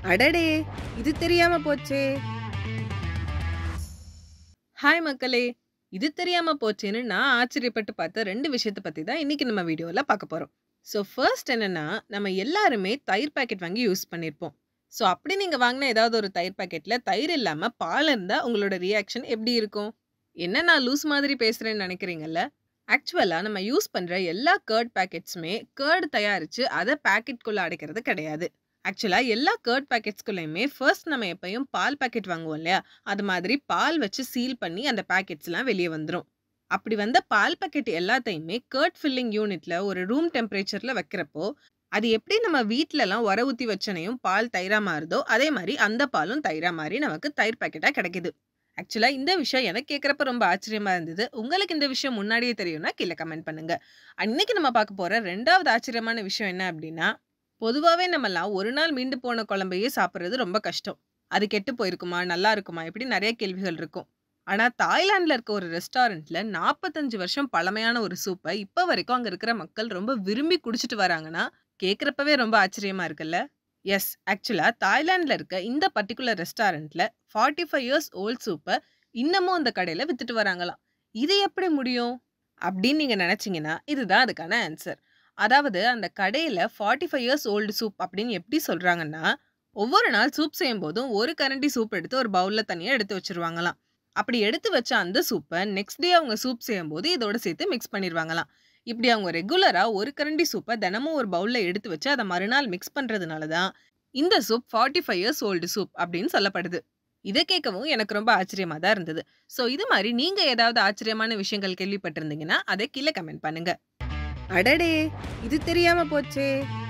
அடடே இது தெரியாம போச்சே ஹாய் மக்களே இது தெரியாம போச்சேன்னு நான் ஆச்சரியப்பட்டு பார்த்த ரெண்டு விஷயத்தை பத்தி தான் இன்னைக்கு நம்ம வீடியோல பார்க்க போறோம் ஸோ ஃபர்ஸ்ட் என்னன்னா நம்ம எல்லாருமே தயிர் பாக்கெட் வாங்கி யூஸ் பண்ணியிருப்போம் ஸோ அப்படி நீங்க வாங்கின ஏதாவது ஒரு தயிர் பாக்கெட்ல தயிர் இல்லாம பால் இருந்தா உங்களோட ரியாக்ஷன் எப்படி இருக்கும் என்ன நான் லூஸ் மாதிரி பேசுறேன்னு நினைக்கிறீங்கல்ல ஆக்சுவலா நம்ம யூஸ் பண்ற எல்லா கர்ட் பேக்கெட்ஸுமே கர்ட் தயாரிச்சு அதை பாக்கெட்குள்ள அடைக்கிறது கிடையாது ஆக்சுவலா எல்லா கர்ட் பேக்கெட்ஸ்குள்ளேயுமே ஃபர்ஸ்ட் நம்ம எப்பயும் பால் பாக்கெட் வாங்குவோம் இல்லையா அது மாதிரி பால் வச்சு சீல் பண்ணி அந்த பேக்கெட்ஸ்லாம் வெளியே வந்துடும் அப்படி வந்த பால் பாக்கெட் எல்லாத்தையுமே கர்ட் ஃபில்லிங் யூனிட்ல ஒரு ரூம் டெம்பரேச்சர்ல வைக்கிறப்போ அது எப்படி நம்ம வீட்டிலலாம் உர ஊற்றி வச்சனையும் பால் தயிரா மாறுதோ அதே மாதிரி அந்த பாலும் தயிரா மாறி நமக்கு தயிர் பாக்கெட்டாக கிடைக்குது ஆக்சுவலாக இந்த விஷயம் எனக்கு கேட்குறப்ப ரொம்ப ஆச்சரியமா இருந்தது உங்களுக்கு இந்த விஷயம் முன்னாடியே தெரியும்னா கீழே கமெண்ட் பண்ணுங்க அன்னைக்கு நம்ம பார்க்க போற ரெண்டாவது ஆச்சரியமான விஷயம் என்ன அப்படின்னா பொதுவாகவே நம்மலாம் ஒரு நாள் மீண்டு போன குழம்பையே சாப்பிட்றது ரொம்ப கஷ்டம் அது கெட்டு போயிருக்குமா நல்லா இருக்குமா இப்படி நிறைய கேள்விகள் இருக்கும் ஆனால் தாய்லாண்டில் இருக்க ஒரு ரெஸ்டாரண்ட்ல நாற்பத்தஞ்சு வருஷம் பழமையான ஒரு சூப்பை இப்போ வரைக்கும் அங்கே இருக்கிற மக்கள் ரொம்ப விரும்பி குடிச்சிட்டு வராங்கன்னா கேட்குறப்பவே ரொம்ப ஆச்சரியமா இருக்குல்ல எஸ் ஆக்சுவலாக தாய்லாண்டில் இருக்க இந்த பர்டிகுலர் ரெஸ்டாரண்ட்ல ஃபார்ட்டி ஃபைவ் இயர்ஸ் ஓல்ட் சூப்பை இன்னமும் அந்த கடையில் வித்துட்டு வராங்களாம் இது எப்படி முடியும் அப்படின்னு நீங்கள் நினச்சிங்கன்னா இதுதான் அதுக்கான ஆன்சர் அதாவது அந்த கடையில் forty five years old soup அப்படின்னு எப்படி சொல்கிறாங்கன்னா ஒவ்வொரு நாள் சூப் செய்யும் போதும் ஒரு கரண்டி சூப் எடுத்து ஒரு பவுலில் தனியாக எடுத்து வச்சிருவாங்களாம் அப்படி எடுத்து வச்ச அந்த சூப்பை நெக்ஸ்ட் டே அவங்க சூப் செய்யும் போது இதோட சேர்த்து மிக்ஸ் பண்ணிடுவாங்களாம் இப்படி அவங்க ரெகுலராக ஒரு கரண்டி சூப்பை தினமும் ஒரு பவுலில் எடுத்து வச்சு அதை மறுநாள் மிக்ஸ் பண்ணுறதுனால தான் இந்த soup forty five years old soup அப்படின்னு சொல்லப்படுது இதை கேட்கவும் எனக்கு ரொம்ப ஆச்சரியமா தான் இருந்தது ஸோ இது மாதிரி நீங்க ஏதாவது ஆச்சரியமான விஷயங்கள் கேள்விப்பட்டிருந்தீங்கன்னா அதை கீழே கமெண்ட் பண்ணுங்க அடடே இது தெரியாம போச்சே